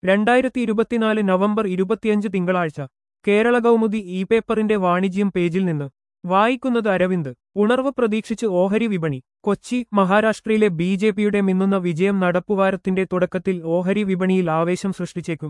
രണ്ടായിരത്തി ഇരുപത്തിനാല് നവംബർ ഇരുപത്തിയഞ്ച് തിങ്കളാഴ്ച കേരള കൗമുദി ഇ പേപ്പറിന്റെ വാണിജ്യം പേജിൽ നിന്ന് വായിക്കുന്നത് അരവിന്ദ് ഉണർവ് പ്രതീക്ഷിച്ച് ഓഹരി വിപണി കൊച്ചി മഹാരാഷ്ട്രയിലെ ബി ജെ പിയുടെ മിന്നുന്ന വിജയം നടപ്പുവാരത്തിന്റെ തുടക്കത്തിൽ ഓഹരി വിപണിയിൽ ആവേശം സൃഷ്ടിച്ചേക്കും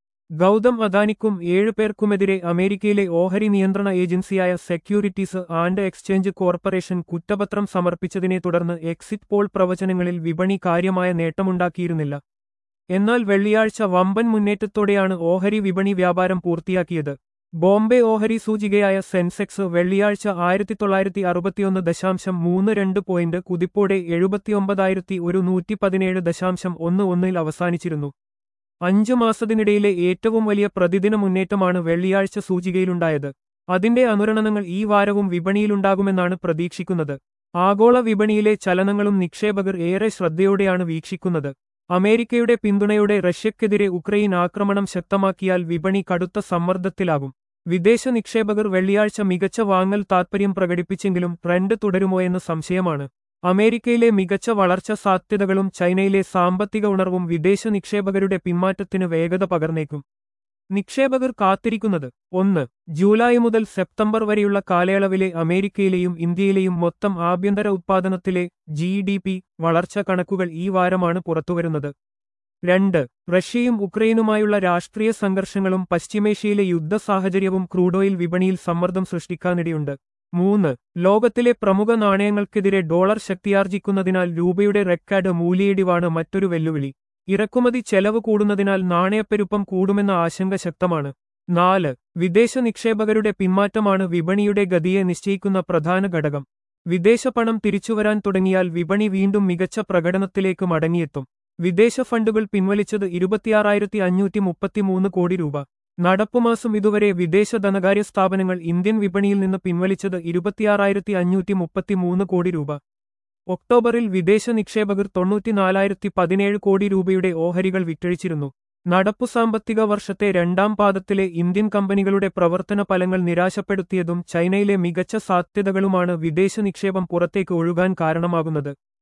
ഗൗതം അദാനിക്കും ഏഴുപേർക്കുമെതിരെ അമേരിക്കയിലെ ഓഹരി നിയന്ത്രണ ഏജൻസിയായ സെക്യൂരിറ്റീസ് ആൻഡ് എക്സ്ചേഞ്ച് കോർപ്പറേഷൻ കുറ്റപത്രം സമർപ്പിച്ചതിനെ തുടർന്ന് എക്സിറ്റ് പോൾ പ്രവചനങ്ങളിൽ വിപണി കാര്യമായ നേട്ടമുണ്ടാക്കിയിരുന്നില്ല എന്നാൽ വെള്ളിയാഴ്ച വമ്പൻ മുന്നേറ്റത്തോടെയാണ് ഓഹരി വിപണി വ്യാപാരം പൂർത്തിയാക്കിയത് ബോംബെ ഓഹരി സൂചികയായ സെൻസെക്സ് വെള്ളിയാഴ്ച ആയിരത്തി തൊള്ളായിരത്തി അറുപത്തിയൊന്ന് ദശാംശം മൂന്ന് രണ്ട് പോയിന്റ് കുതിപ്പോടെ എഴുപത്തിയൊമ്പതായിരത്തി ഒരു നൂറ്റി പതിനേഴ് ദശാംശം ഒന്ന് ഒന്നിൽ അവസാനിച്ചിരുന്നു അഞ്ചു മാസത്തിനിടയിലെ ഏറ്റവും വലിയ പ്രതിദിന മുന്നേറ്റമാണ് വെള്ളിയാഴ്ച സൂചികയിലുണ്ടായത് അതിന്റെ അനുരണനങ്ങൾ ഈ വാരവും വിപണിയിലുണ്ടാകുമെന്നാണ് പ്രതീക്ഷിക്കുന്നത് ആഗോള വിപണിയിലെ ചലനങ്ങളും നിക്ഷേപകർ ഏറെ ശ്രദ്ധയോടെയാണ് വീക്ഷിക്കുന്നത് അമേരിക്കയുടെ പിന്തുണയോടെ റഷ്യക്കെതിരെ ഉക്രൈൻ ആക്രമണം ശക്തമാക്കിയാൽ വിപണി കടുത്ത സമ്മർദ്ദത്തിലാകും വിദേശ നിക്ഷേപകർ വെള്ളിയാഴ്ച മികച്ച വാങ്ങൽ താൽപര്യം പ്രകടിപ്പിച്ചെങ്കിലും ട്രെൻഡ് തുടരുമോയെന്ന് സംശയമാണ് അമേരിക്കയിലെ മികച്ച വളർച്ച സാധ്യതകളും ചൈനയിലെ സാമ്പത്തിക ഉണർവും വിദേശ നിക്ഷേപകരുടെ പിന്മാറ്റത്തിന് വേഗത പകർന്നേക്കും നിക്ഷേപകർ കാത്തിരിക്കുന്നത് ഒന്ന് ജൂലൈ മുതൽ സെപ്റ്റംബർ വരെയുള്ള കാലയളവിലെ അമേരിക്കയിലെയും ഇന്ത്യയിലെയും മൊത്തം ആഭ്യന്തര ഉത്പാദനത്തിലെ ജി ഡി പി വളർച്ച കണക്കുകൾ ഈ വാരമാണ് പുറത്തുവരുന്നത് രണ്ട് റഷ്യയും ഉക്രൈനുമായുള്ള രാഷ്ട്രീയ സംഘർഷങ്ങളും പശ്ചിമേഷ്യയിലെ യുദ്ധ സാഹചര്യവും ക്രൂഡോയിൽ വിപണിയിൽ സമ്മർദ്ദം സൃഷ്ടിക്കാനിടയുണ്ട് മൂന്ന് ലോകത്തിലെ പ്രമുഖ നാണയങ്ങൾക്കെതിരെ ഡോളർ ശക്തിയാർജിക്കുന്നതിനാൽ രൂപയുടെ റെക്കോർഡ് മൂല്യയിടിവാണ് മറ്റൊരു വെല്ലുവിളി ഇറക്കുമതി ചെലവ് കൂടുന്നതിനാൽ നാണയപ്പെരുപ്പം കൂടുമെന്ന ആശങ്ക ശക്തമാണ് നാല് വിദേശ നിക്ഷേപകരുടെ പിന്മാറ്റമാണ് വിപണിയുടെ ഗതിയെ നിശ്ചയിക്കുന്ന പ്രധാന ഘടകം വിദേശ പണം തിരിച്ചുവരാൻ തുടങ്ങിയാൽ വിപണി വീണ്ടും മികച്ച പ്രകടനത്തിലേക്ക് മടങ്ങിയെത്തും വിദേശ ഫണ്ടുകൾ പിൻവലിച്ചത് ഇരുപത്തിയാറായിരത്തി അഞ്ഞൂറ്റി മുപ്പത്തിമൂന്ന് കോടി രൂപ നടപ്പുമാസം ഇതുവരെ വിദേശ ധനകാര്യ സ്ഥാപനങ്ങൾ ഇന്ത്യൻ വിപണിയിൽ നിന്ന് പിൻവലിച്ചത് ഇരുപത്തിയാറായിരത്തി അഞ്ഞൂറ്റി മുപ്പത്തിമൂന്ന് കോടി രൂപ ഒക്ടോബറിൽ വിദേശ നിക്ഷേപകർ തൊണ്ണൂറ്റിനാലായിരത്തി പതിനേഴ് കോടി രൂപയുടെ ഓഹരികൾ വിറ്റഴിച്ചിരുന്നു നടപ്പു സാമ്പത്തിക വർഷത്തെ രണ്ടാം പാദത്തിലെ ഇന്ത്യൻ കമ്പനികളുടെ പ്രവർത്തന ഫലങ്ങൾ നിരാശപ്പെടുത്തിയതും ചൈനയിലെ മികച്ച സാധ്യതകളുമാണ് വിദേശ നിക്ഷേപം പുറത്തേക്ക് ഒഴുകാൻ കാരണമാകുന്നത്